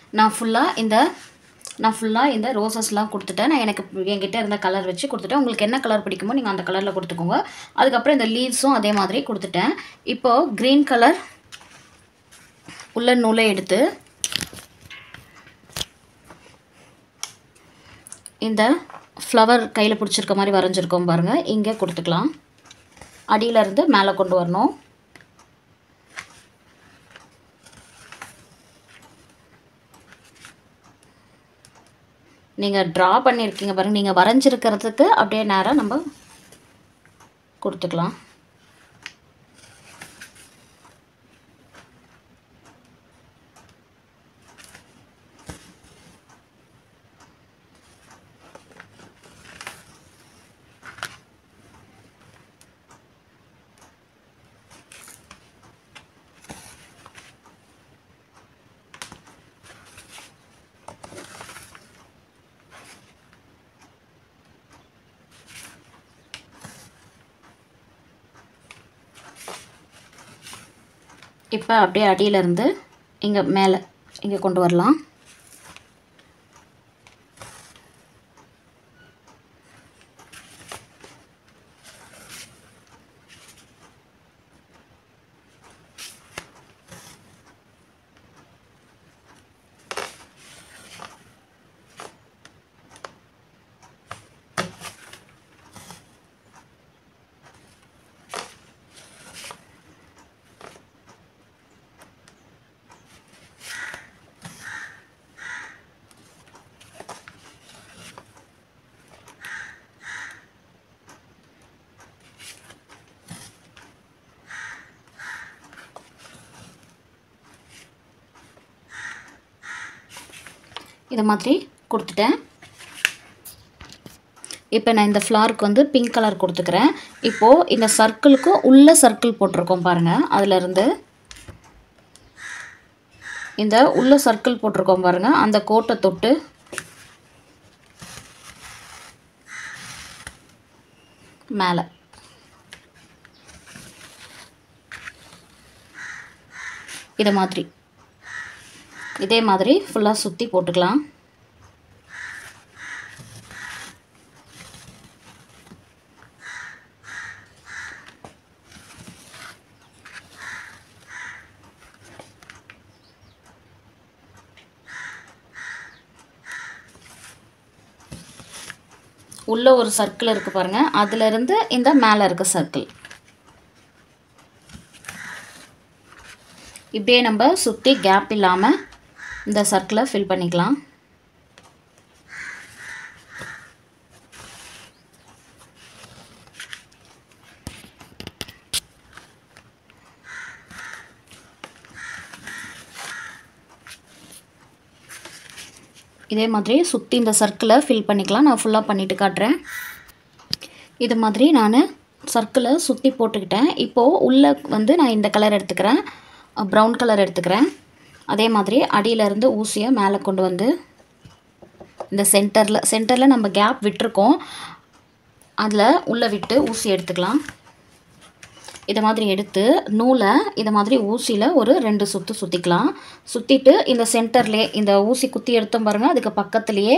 நான் ஃபுல்லாக இந்த நான் ஃபுல்லாக இந்த ரோசஸ்லாம் கொடுத்துட்டேன் நான் எனக்கு என்கிட்ட இருந்த கலர் வச்சு கொடுத்துட்டேன் உங்களுக்கு என்ன கலர் பிடிக்குமோ நீங்கள் அந்த கலரில் கொடுத்துக்கோங்க அதுக்கப்புறம் இந்த லீவ்ஸும் அதே மாதிரி கொடுத்துட்டேன் இப்போது க்ரீன் கலர் உள்ள நூலை எடுத்து இந்த ஃப்ளவர் கையில் பிடிச்சிருக்க மாதிரி வரைஞ்சிருக்கோம் பாருங்கள் இங்கே கொடுத்துக்கலாம் அடியிலேருந்து மேலே கொண்டு வரணும் நீங்கள் ட்ரா பண்ணியிருக்கீங்க பாருங்கள் நீங்கள் வரைஞ்சிருக்கிறதுக்கு அப்படியே நேராக நம்ம கொடுத்துக்கலாம் இப்போ அப்படியே அடியிலேருந்து இங்கே மேலே இங்கே கொண்டு வரலாம் இதை மாதிரி கொடுத்துட்டேன் இப்போ நான் இந்த ஃப்ளாருக்கு வந்து பிங்க் கலர் கொடுத்துக்கிறேன் இப்போது இந்த சர்க்கிளுக்கு உள்ள சர்க்கிள் போட்டிருக்கோம் பாருங்கள் அதிலிருந்து இந்த உள்ள சர்க்கிள் போட்டிருக்கோம் பாருங்கள் அந்த கோட்டை தொட்டு மேலே இதை மாதிரி இதே மாதிரி ஃபுல்லாக சுற்றி போட்டுக்கலாம் உள்ள ஒரு சர்க்கிள் இருக்குது பாருங்கள் அதிலிருந்து இந்த மேலே இருக்க சர்க்கிள் இப்படியே நம்ம சுற்றி கேப் இல்லாமல் இந்த சர்க்கிளை ஃபில் பண்ணிக்கலாம் இதே மாதிரி சுற்றி இந்த சர்க்கிளை ஃபில் பண்ணிக்கலாம் நான் ஃபுல்லாக பண்ணிவிட்டு காட்டுறேன் இது மாதிரி நான் சர்க்கிளை சுற்றி போட்டுக்கிட்டேன் இப்போது உள்ளே வந்து நான் இந்த கலர் எடுத்துக்கிறேன் ப்ரௌன் கலர் எடுத்துக்கிறேன் அதே மாதிரி அடியிலேருந்து ஊசியை மேலே கொண்டு வந்து இந்த சென்டரில் சென்டரில் நம்ம கேப் விட்டுருக்கோம் அதில் உள்ளே விட்டு ஊசி எடுத்துக்கலாம் இதை மாதிரி எடுத்து நூலை இதை மாதிரி ஊசியில் ஒரு ரெண்டு சுற்று சுற்றிக்கலாம் சுற்றிட்டு இந்த சென்டர்லேயே இந்த ஊசி குத்தி எடுத்தோம் பாருங்கள் அதுக்கு பக்கத்துலேயே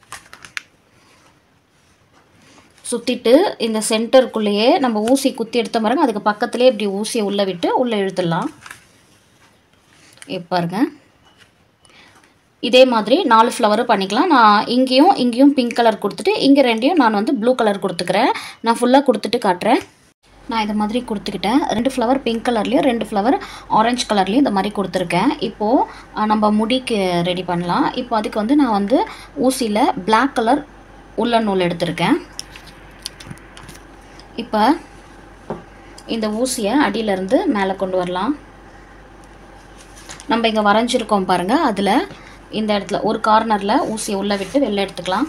சுற்றிட்டு இந்த சென்டருக்குள்ளேயே நம்ம ஊசி குத்தி எடுத்தோம் பாருங்கள் அதுக்கு பக்கத்துலேயே இப்படி ஊசியை உள்ளே விட்டு உள்ளே இழுத்துடலாம் இப்போ பாருங்க இதே மாதிரி நாலு ஃப்ளவரும் பண்ணிக்கலாம் நான் இங்கேயும் இங்கேயும் பிங்க் கலர் கொடுத்துட்டு இங்கே ரெண்டையும் நான் வந்து ப்ளூ கலர் கொடுத்துக்கிறேன் நான் ஃபுல்லாக கொடுத்துட்டு காட்டுறேன் நான் இதை மாதிரி கொடுத்துக்கிட்டேன் ரெண்டு ஃப்ளவர் பிங்க் கலர்லேயும் ரெண்டு ஃப்ளவர் ஆரஞ்சு கலர்லேயும் இந்த மாதிரி கொடுத்துருக்கேன் இப்போது அஹ், நம்ம முடிக்கு ரெடி பண்ணலாம் இப்போ அதுக்கு வந்து நான் வந்து ஊசியில் Black கலர் உள்ள நூல் எடுத்திருக்கேன் இப்போ இந்த ஊசியை அடியிலேருந்து மேலே கொண்டு வரலாம் நம்ம இங்கே வரைஞ்சிருக்கோம் பாருங்கள் அதில் இந்த இடத்துல ஒரு கார்னரில் ஊசியை உள்ளே விட்டு வெளில எடுத்துக்கலாம்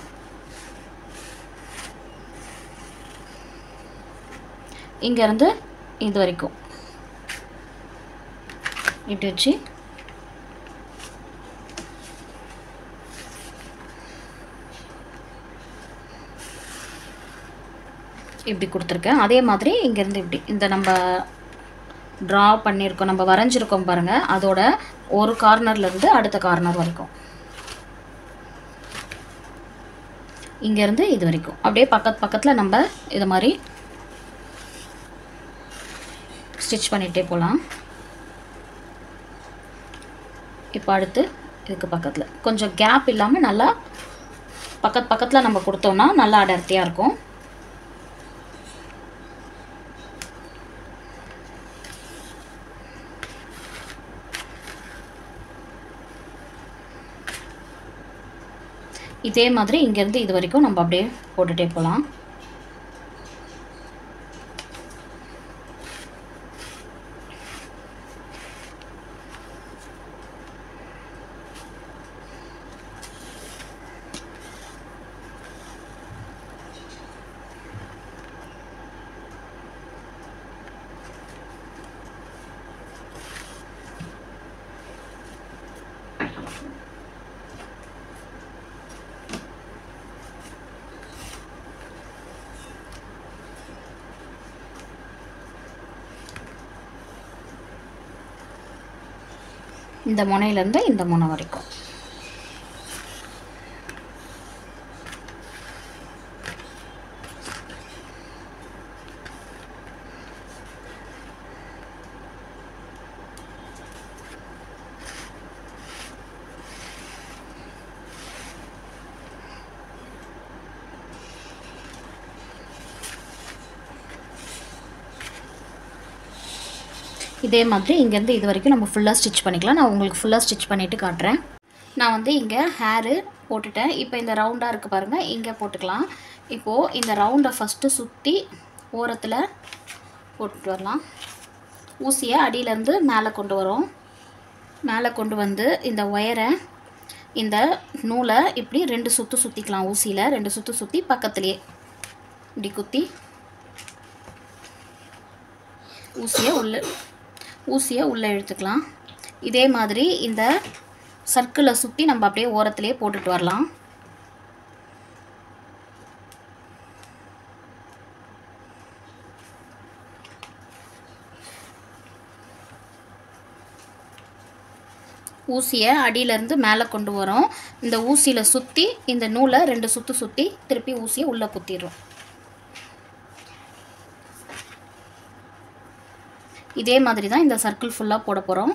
இங்கேருந்து இது வரைக்கும் இப்படி வச்சு இப்படி கொடுத்துருக்கேன் அதே மாதிரி இங்கேருந்து இப்படி இந்த நம்ம ட்ரா பண்ணியிருக்கோம் நம்ம வரைஞ்சிருக்கோம் பாருங்கள் அதோட ஒரு கார்னர்லேருந்து அடுத்த கார்னர் வரைக்கும் இங்கேருந்து இது வரைக்கும் அப்படியே பக்கத்து பக்கத்தில் நம்ம இது மாதிரி ஸ்டிச் பண்ணிகிட்டே போகலாம் இப்போ அடுத்து இதுக்கு பக்கத்தில் கொஞ்சம் கேப் இல்லாமல் நல்லா பக்கத்து பக்கத்தில் நம்ம கொடுத்தோம்னா நல்லா அடர்த்தியாக இருக்கும் இதே மாதிரி இங்கேருந்து இது வரைக்கும் நம்ம அப்படியே போட்டுகிட்டே போகலாம் இந்த முனையிலேருந்து இந்த முனை வரைக்கும் இதே மாதிரி இங்கேருந்து இது வரைக்கும் நம்ம ஃபுல்லாக ஸ்டிச் பண்ணிக்கலாம் நான் உங்களுக்கு ஃபுல்லாக ஸ்டிச் பண்ணிவிட்டு காட்டுறேன் நான் வந்து இங்கே ஹேரு போட்டுட்டேன் இப்போ இந்த ரவுண்டாக இருக்குது பாருங்கள் இங்கே போட்டுக்கலாம் இப்போது இந்த ரவுண்டை ஃபஸ்ட்டு சுற்றி ஓரத்தில் போட்டுட்டு வரலாம் ஊசியை அடியிலேருந்து மேலே கொண்டு வரோம் மேலே கொண்டு வந்து இந்த ஒயரை இந்த நூலை இப்படி ரெண்டு சுற்று சுற்றிக்கலாம் ஊசியில் ரெண்டு சுற்று சுற்றி பக்கத்துலேயே இப்படி குத்தி ஊசியை உள்ள ஊசியை உள்ளே இழுத்துக்கலாம் இதே மாதிரி இந்த சர்க்கிளை சுற்றி நம்ம அப்படியே ஓரத்துலேயே போட்டுட்டு வரலாம் ஊசியை அடியிலேருந்து மேலே கொண்டு வரோம் இந்த ஊசியில் சுற்றி இந்த நூலை ரெண்டு சுற்று சுற்றி திருப்பி ஊசியை உள்ளே குத்திடுறோம் இதே மாதிரி தான் இந்த சர்க்கிள் ஃபுல்லாக போட போகிறோம்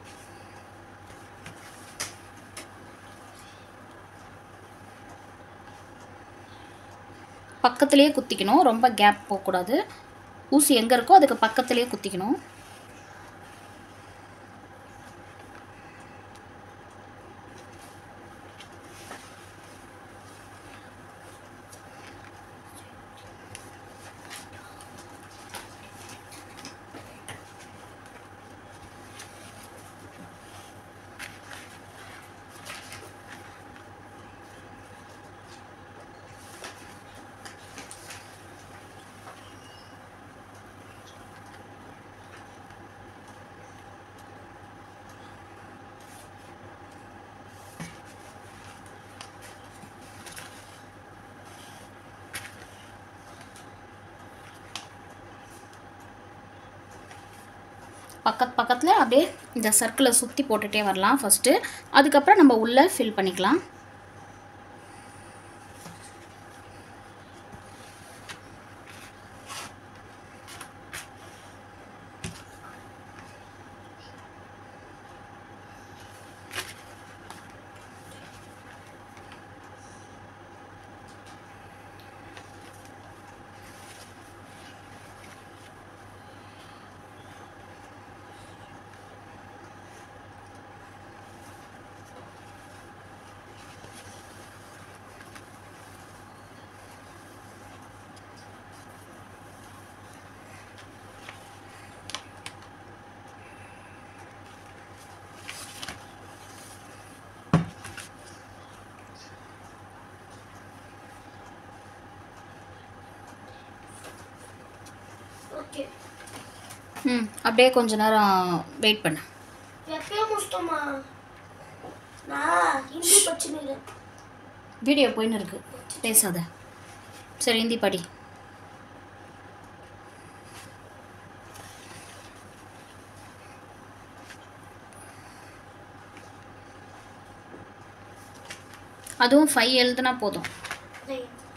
பக்கத்துலேயே குத்திக்கணும் ரொம்ப கேப் போகக்கூடாது ஊசி எங்கே இருக்கோ அதுக்கு பக்கத்துலேயே குத்திக்கணும் பக்கத்து பக்கத்தில் அப்படியே இந்த சர்க்கிளை சுற்றி போட்டுகிட்டே வரலாம் ஃபஸ்ட்டு அதுக்கப்புறம் நம்ம உள்ளே ஃபில் பண்ணிக்கலாம் ஓகே ம் அப்படியே கொஞ்ச நேரம் வெயிட் பண்ணு எப்பயோ முடிச்சிட்டோமா நான் ஹிந்தி படிச்சுன்னு வீடியோ போயின்னு இருக்கு பேசாத சரி ஹிந்தி படி அதுவும் ஃபைவ் எழுதுனா போதும் இருக்கேன்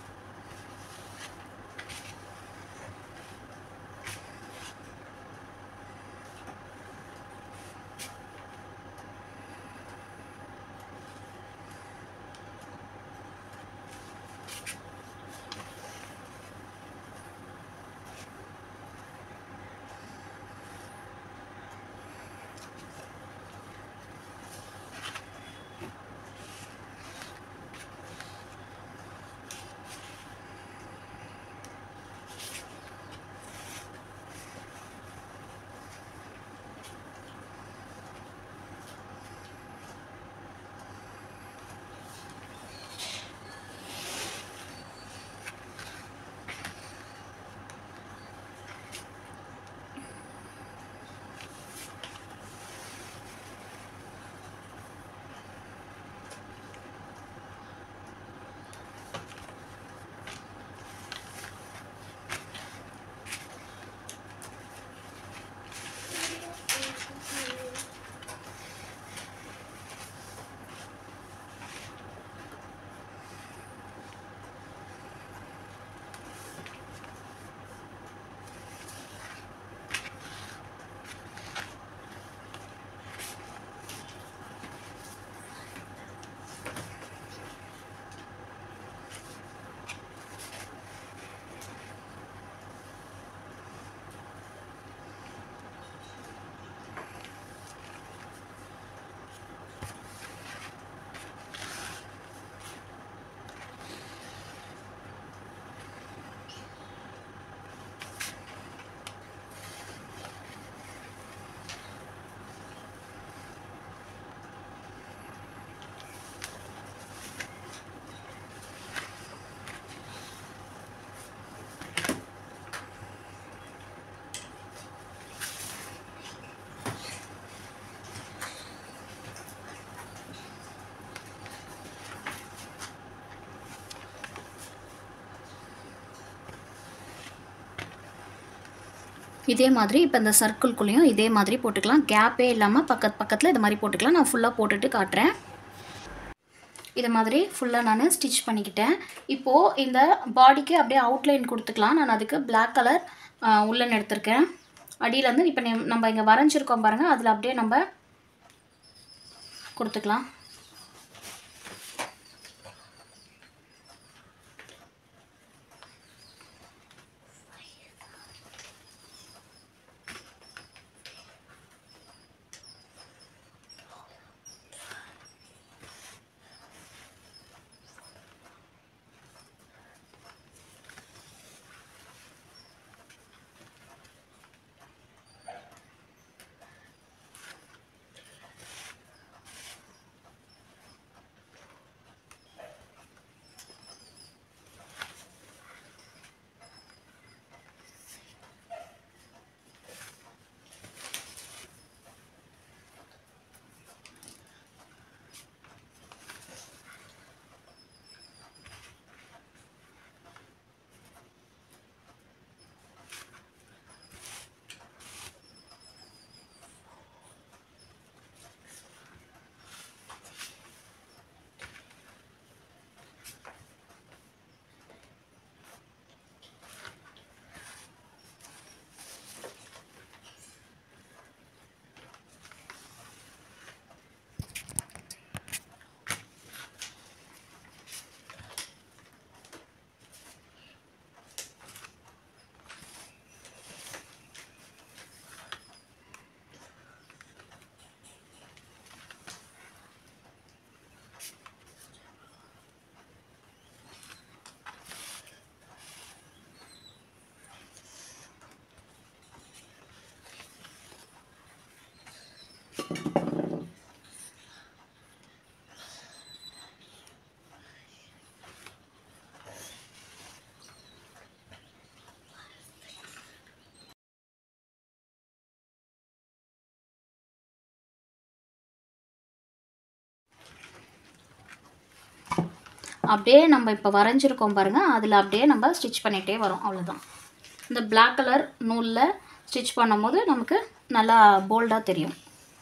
இதே மாதிரி இப்போ இந்த சர்க்கிள்குள்ளேயும் இதே மாதிரி போட்டுக்கலாம் கேப்பே இல்லாமல் பக்கத்து பக்கத்தில் இது மாதிரி போட்டுக்கலாம் நான் ஃபுல்லாக போட்டுட்டு காட்டுறேன் இது மாதிரி ஃபுல்லாக நான் ஸ்டிச் பண்ணிக்கிட்டேன் இப்போது இந்த பாடிக்கு அப்படியே அவுட்லைன் கொடுத்துக்கலாம் நான் அதுக்கு பிளாக் கலர் உள்ளன் எடுத்திருக்கேன் அடியிலேருந்து இப்போ நம்ம இங்கே வரைஞ்சிருக்கோம் பாருங்கள் அதில் அப்படியே நம்ம கொடுத்துக்கலாம் அப்படியே நம்ம இப்போ வரைஞ்சிருக்கோம் பாருங்கள் அதில் அப்படியே நம்ம ஸ்டிச் பண்ணிகிட்டே வரோம் அவ்வளோதான் இந்த பிளாக் கலர் நூலில் ஸ்டிச் பண்ணும்போது நமக்கு நல்லா போல்டாக தெரியும்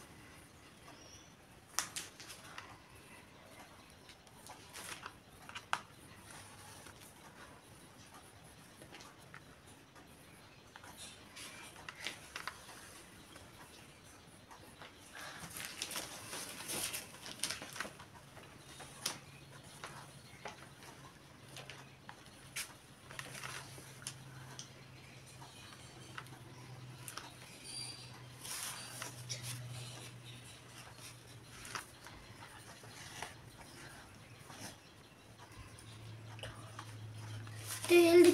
இது எழுதி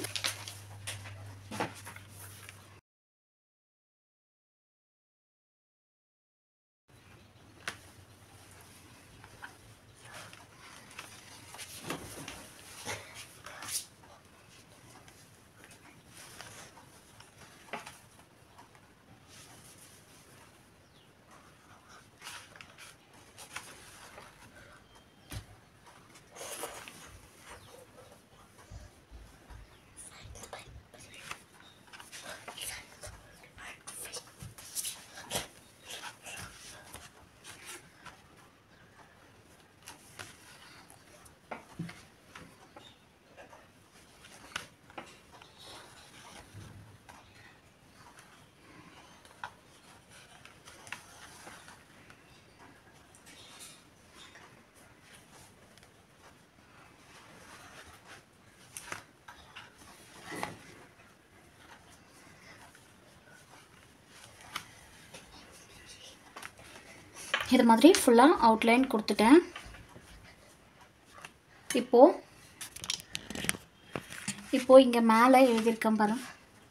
இது மாதிரி ஃபுல்லாக அவுட்லைன் கொடுத்துட்டேன் இப்போது இப்போது இங்கே மேலே எழுதியிருக்கேன் பாருங்க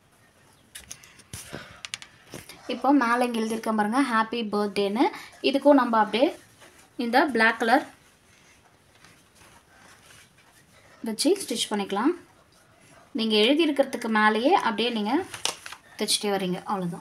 இப்போ மேலே இங்கே எழுதியிருக்கேன் பாருங்க ஹாப்பி பர்த்டேன்னு இதுக்கும் நம்ம அப்படியே இந்த பிளாக் கலர் வச்சு ஸ்டிச் பண்ணிக்கலாம் நீங்கள் எழுதியிருக்கிறதுக்கு மேலேயே அப்படியே நீங்கள் தைச்சிட்டே வரீங்க அவ்வளோதான்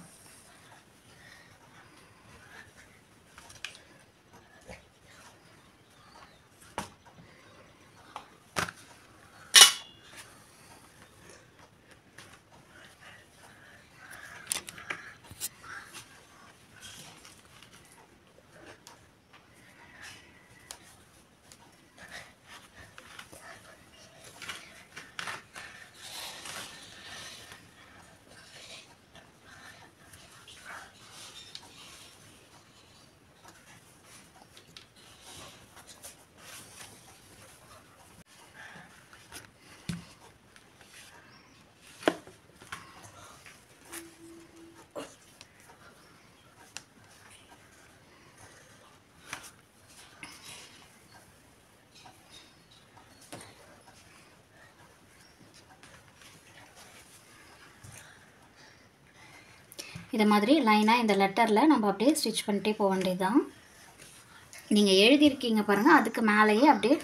இது மாதிரி லைனாக இந்த லெட்டரில் நம்ம அப்படியே ஸ்டிச் பண்ணிட்டே போக வேண்டியது தான் நீங்கள் எழுதியிருக்கீங்க பாருங்கள் அதுக்கு மேலேயே அப்படியே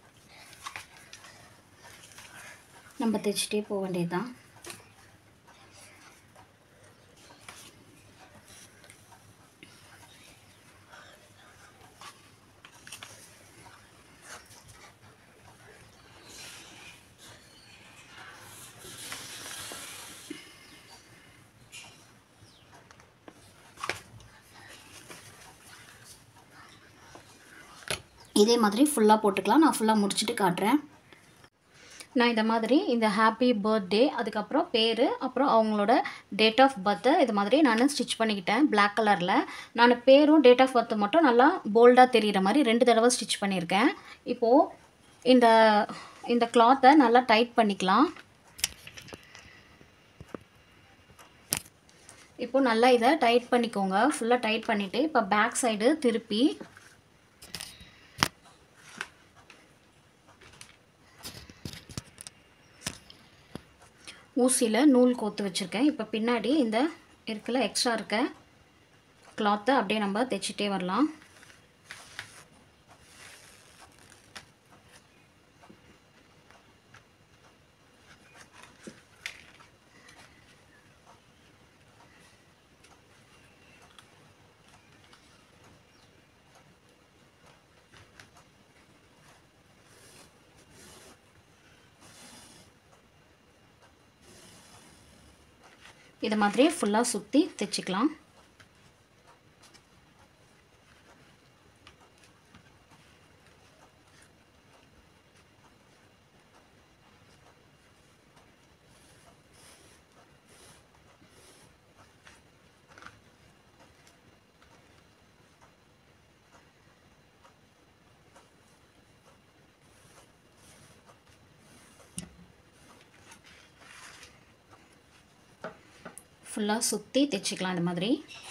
நம்ம தைச்சிட்டே போக வேண்டியது தான் இதே மாதிரி ஃபுல்லாக போட்டுக்கலாம் நான் ஃபுல்லாக முடிச்சுட்டு காட்டுறேன் நான் இந்த மாதிரி இந்த ஹாப்பி பர்த்டே அதுக்கப்புறம் பேர் அப்புறம் அவங்களோட டேட் ஆஃப் பர்த்து இது மாதிரி நான் ஸ்டிச் பண்ணிக்கிட்டேன் Black கலரில் நான் பேரும் டேட் ஆஃப் பர்த்து மட்டும் நல்லா போல்டாக தெரிகிற மாதிரி ரெண்டு தடவை ஸ்டிச் பண்ணியிருக்கேன் இப்போது இந்த இந்த கிளாத்தை நல்லா டைட் பண்ணிக்கலாம் இப்போ நல்லா இதை டைட் பண்ணிக்கோங்க ஃபுல்லாக டைட் பண்ணிவிட்டு இப்போ பேக் சைடு திருப்பி ஊசியில் நூல் கோத்து வச்சுருக்கேன் இப்போ பின்னாடி இந்த இருக்குல்ல எக்ஸ்ட்ரா இருக்க கிளாத்தை அப்படியே நம்ம தைச்சிட்டே வரலாம் இது மாதிரி ஃபுல்லாக சுற்றி தைச்சிக்கலாம் ஃபுல்லாக சுற்றி தைச்சிக்கலாம் இது மாதிரி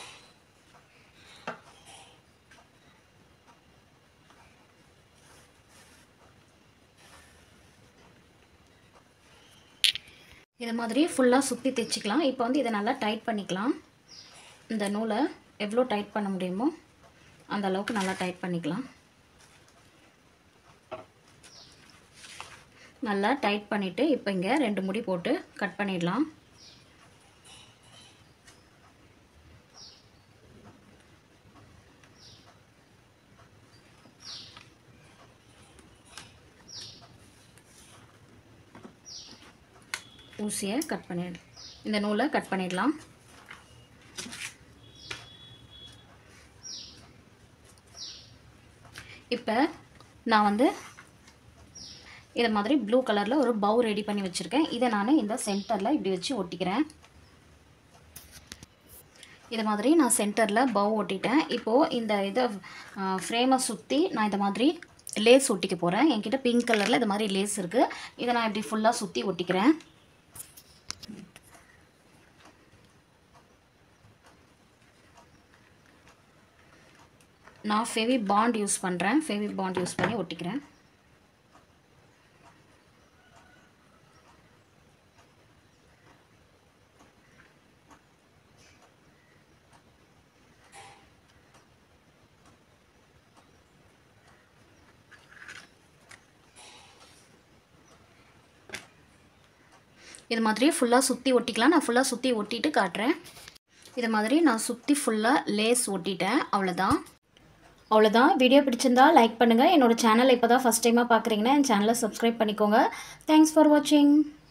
இது மாதிரி ஃபுல்லாக சுற்றி தைச்சிக்கலாம் இப்போ வந்து இதை நல்லா டைட் பண்ணிக்கலாம் இந்த நூலை எவ்வளோ டைட் பண்ண முடியுமோ அந்த அளவுக்கு நல்லா டைட் பண்ணிக்கலாம் நல்லா டைட் பண்ணிவிட்டு இப்போ இங்கே ரெண்டு முடி போட்டு கட் பண்ணிடலாம் ஊசியை கட் பண்ணிடு இந்த நூலை கட் பண்ணிடலாம் இப்போ நான் வந்து இதை மாதிரி ப்ளூ கலரில் ஒரு பவு ரெடி பண்ணி வச்சுருக்கேன் இதை நான் இந்த சென்டரில் இப்படி வச்சு ஒட்டிக்கிறேன் இது மாதிரி நான் சென்டரில் பவு ஒட்டிட்டேன் இப்போது இந்த இதை ஃப்ரேமை சுற்றி நான் இந்த மாதிரி லேஸ் ஒட்டிக்க போகிறேன் என்கிட்ட பிங்க் கலரில் இது மாதிரி லேஸ் இருக்குது இதை நான் இப்படி ஃபுல்லாக சுற்றி ஒட்டிக்கிறேன் நான் ஃபெவி பாண்ட் யூஸ் பண்ணுறேன் ஃபெவி பாண்ட் யூஸ் பண்ணி ஒட்டிக்கிறேன் இது மாதிரி ஃபுல்லாக சுற்றி ஒட்டிக்கலாம் நான் ஃபுல்லாக சுற்றி ஒட்டிட்டு காட்டுறேன் இது மாதிரி நான் சுற்றி ஃபுல்லாக லேஸ் ஒட்டிட்டேன் அவ்வளோதான் அவ்வளோதான் வீடியோ பிடிச்சிருந்தா லைக் பண்ணுங்கள் என்னோடய சேனலை இப்போ தான் ஃபஸ்ட் டைமாக பார்க்குறீங்கன்னா என் சேனலை சப்ஸ்கிரைப் பண்ணிக்கோங்க தேங்க்ஸ் ஃபார் வாட்சிங்